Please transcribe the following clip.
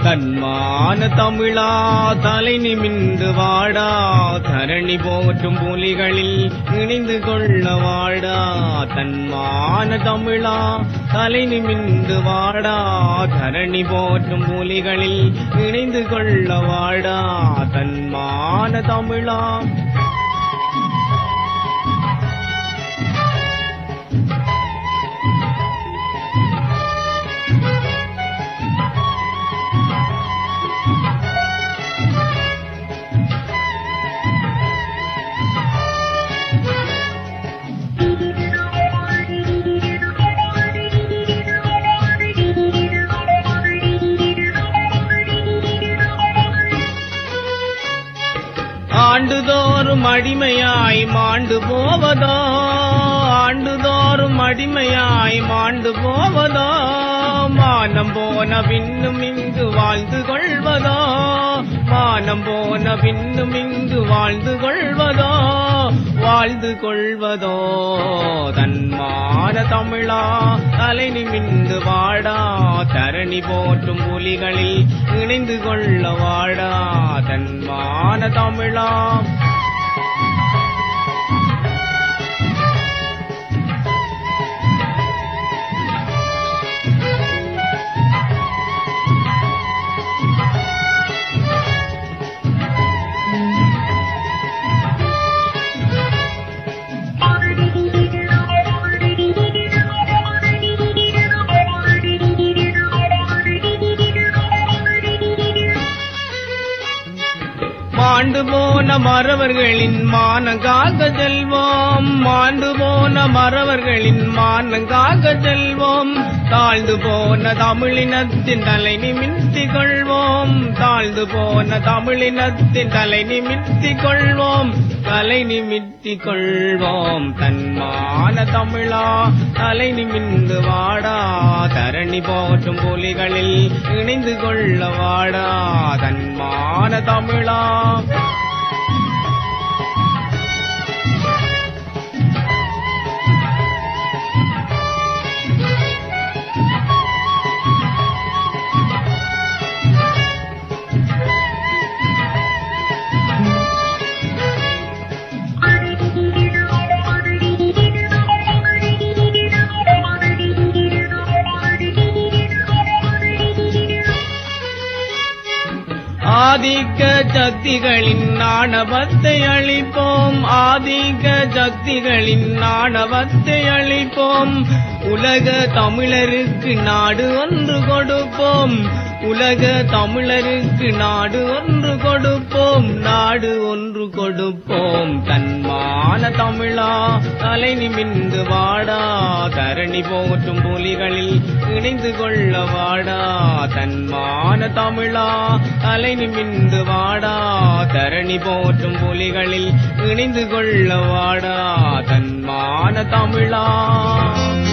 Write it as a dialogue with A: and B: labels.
A: தன்மான தமிழா தலை நிமிந்து வாடா தரணி போற்றும் புலிகளில் இணைந்து கொள்ள வாடா தன்மான தமிழா தலை நிமிந்து வாடா தரணி போற்றும் புலிகளில் இணைந்து கொள்ள வாடா தன்மான தமிழா ஆண்டுதோறும் அடிமையாய் மாண்டு போவதோ ஆண்டுதோறும் அடிமையாய் மாண்டு போவதோ மானம் போன பின்னும் இங்கு வாழ்ந்து கொள்வதோ மானம் போன பின்னும் இங்கு வாழ்ந்து கொள்வதோ வாழ்ந்து கொள்வதோ தன்மான தமிழா தலை நிமிந்து வாடா தரணி போற்றும் புலிகளில் இணைந்து கொள்ள வாடா தன்மான தமிழா மாண்டு போன மறவர்களின் மானங்காக செல்வோம் மாண்டு போன மறவர்களின் மானங்காக செல்வோம் தாழ்ந்து போன தமிழினத்தின் தலை நிமித்தி கொள்வோம் தாழ்ந்து போன தமிழினத்தின் தலை நிமித்தி கொள்வோம் தலை நிமித்தி கொள்வோம் தன்மான தமிழா தலை நிமிந்து வாடா தரணி போற்றும் புலிகளில் இணைந்து கொள்ள வாடா தன்மான தமிழா ஆதிக்க சக்திகளின் ஆணவத்தை அழிப்போம் ஆதிக்க சக்திகளின் ஆணவத்தை அழிப்போம் உலக தமிழருக்கு நாடு ஒன்று கொடுப்போம் உலக தமிழருக்கு நாடு ஒன்று கொடுப்போம் நாடு ஒன்று கொடுப்போம் தன்மான தமிழா தலை நிமிந்து வாடா தரணி போற்றும் புலிகளில் இணைந்து கொள்ள வாடா தன்மான தமிழா தலை நிமிந்து வாடா தரணி போற்றும் புலிகளில் இணைந்து கொள்ள வாடா தன்மான தமிழா